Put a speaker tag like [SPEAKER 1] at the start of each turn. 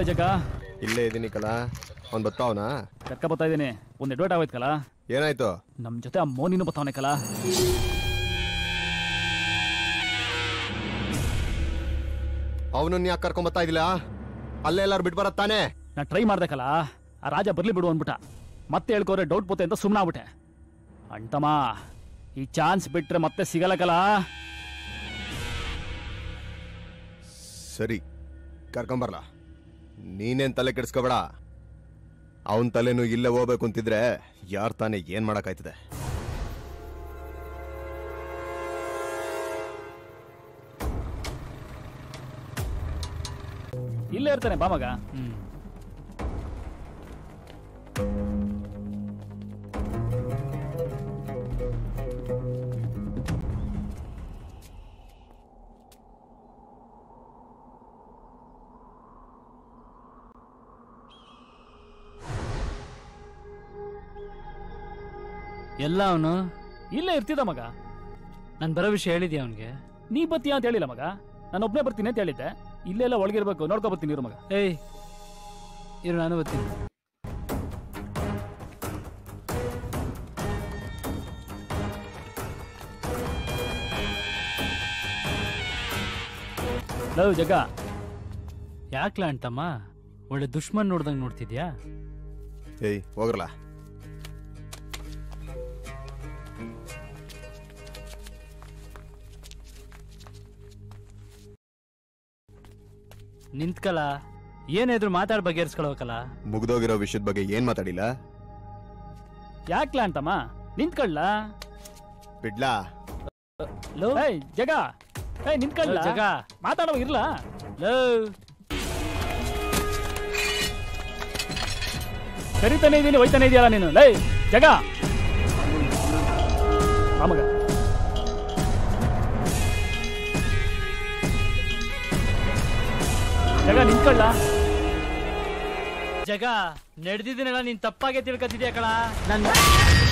[SPEAKER 1] ಜಗ
[SPEAKER 2] ಇಲ್ಲೇ ಇದೀನಿ ಕಲ ಅವ್ನ್ ಬತ್ತಾವನ
[SPEAKER 1] ಕರ್ಕ ಬರ್ತಾ ಇದೀನಿ ಒಂದ್ ಎಡ್ವರ್ಟ್ ಆಗೋಯ್ತಲ್ಲ
[SPEAKER 2] ಏನಾಯ್ತು
[SPEAKER 1] ನಮ್ ಜೊತೆ ಆ ಮೋನಿನೂ ಬರ್ತಾವನೆ ಕಲ
[SPEAKER 2] ಅವನನ್ನ ಯಾಕೆ ಕರ್ಕೊಂಡ್ ಬರ್ತಾ ಇದಿಲ್ಲ ಅಲ್ಲೇ ಎಲ್ಲಾರು ಬಿಟ್ಟು ಬರತ್ ತಾನೇ
[SPEAKER 1] ನಾ ಟ್ರೈ ಮಾಡ್ದಕ್ಕಲ್ಲ ಆ ರಾಜ ಬರ್ಲಿ ಬಿಡು ಅಂದ್ಬಿಟ್ಟ ಮತ್ತೆ ಹೇಳ್ಕೋರೆ ಡೌಟ್ ಪೋತೆ ಅಂತ ಸುಮ್ಮನಾಗ್ಬಿಟ್ಟೆ ಅಂಟಮ್ಮ ಈ ಚಾನ್ಸ್ ಬಿಟ್ರೆ ಮತ್ತೆ ಸಿಗಲ್ಲಕಲ್ಲ
[SPEAKER 2] ಸರಿ ಕರ್ಕೊಂಬರ್ಲ ನೀನೇನ್ ತಲೆ ಕೆಡಿಸ್ಕೋಬೇಡ ಅವನ್ ತಲೆನೂ ಇಲ್ಲೇ ಹೋಗ್ಬೇಕು ಅಂತಿದ್ರೆ ಯಾರ್ ತಾನೇ ಏನ್ ಮಾಡಕ್ಕಾಯ್ತದೆ
[SPEAKER 1] ಇಲ್ಲೇ ಇರ್ತಾನೆ ಬಾ ಮಗ
[SPEAKER 3] ಎಲ್ಲ ಅವನು
[SPEAKER 1] ಇಲ್ಲೇ ಇರ್ತಿದ್ದ ಮಗ
[SPEAKER 3] ನಾನು ಬರೋ ವಿಷಯ ಹೇಳಿದ್ಯಾ ಅವನಿಗೆ
[SPEAKER 1] ನೀ ಬತ್ತೀಯ ಅಂತ ಹೇಳಿಲ್ಲ ಮಗ ನಾನು ಒಬ್ಬನೇ ಬರ್ತೀನಿ ಅಂತ ಹೇಳಿದ್ದೆ ಇಲ್ಲೆಲ್ಲ ಒಳಗಿರ್ಬೇಕು ನೋಡ್ಕೊ ಬರ್ತೀನಿ ಇರು ಮಗ
[SPEAKER 3] ಏಯ್ ಇರು ನಾನು ಬರ್ತೀನಿ
[SPEAKER 1] ಲವ್ ಜಗ
[SPEAKER 3] ಯಾಕ್ಲ ಅಂತಮ್ಮ ಒಳ್ಳೆ ದುಶ್ಮನ್ ನೋಡ್ದಂಗ್ ನೋಡ್ತಿದ್ಯಾ
[SPEAKER 2] ಏಯ್ ಹೋಗ್ರಲ್ಲ
[SPEAKER 3] ನಿಂತ್ಕಲ ಏನಾದ್ರು ಮಾತಾಡ್ ಬಗೆಹರಿಸ್ಕೊಳ್ಬೇಕಲ್ಲ
[SPEAKER 2] ಮುಗ್ದೋಗಿರೋ ವಿಷಯದ ಬಗ್ಗೆ ಏನ್ ಮಾತಾಡಿಲ್ಲ
[SPEAKER 1] ಯಾಕ್ಲ ಅಂತಮ್ಮ ನಿಂತ್ಕೊಳ್ಳ
[SPEAKER 2] ಬಿಡ್ಲಾ
[SPEAKER 3] ಲೋ
[SPEAKER 1] ಏಯ್ ಜಗ ಏಯ್ ನಿಂತ್ಕೊಳ್ಳ
[SPEAKER 3] ಜಗ
[SPEAKER 1] ಮಾತಾಡೋ ಇರ್ಲಾ
[SPEAKER 3] ಲೋ
[SPEAKER 1] ಕರಿತಾನೆ ಇದೀನಿ ಒಯ್ತಾನೆ ಇದೆಯಲ್ಲ ನೀನು ಲೈ ಜಗ ಆ ಮಗ ಜಗ ನಿಂತ್ಕೊಳ್ಳ
[SPEAKER 3] ಜಗ ನಡೆದಿದ್ದೀನಲ್ಲ ನೀನ್ ತಪ್ಪಾಗೆ ತಿಳ್ಕೊತಿದ್ಯಾ ಕಳ ನನ್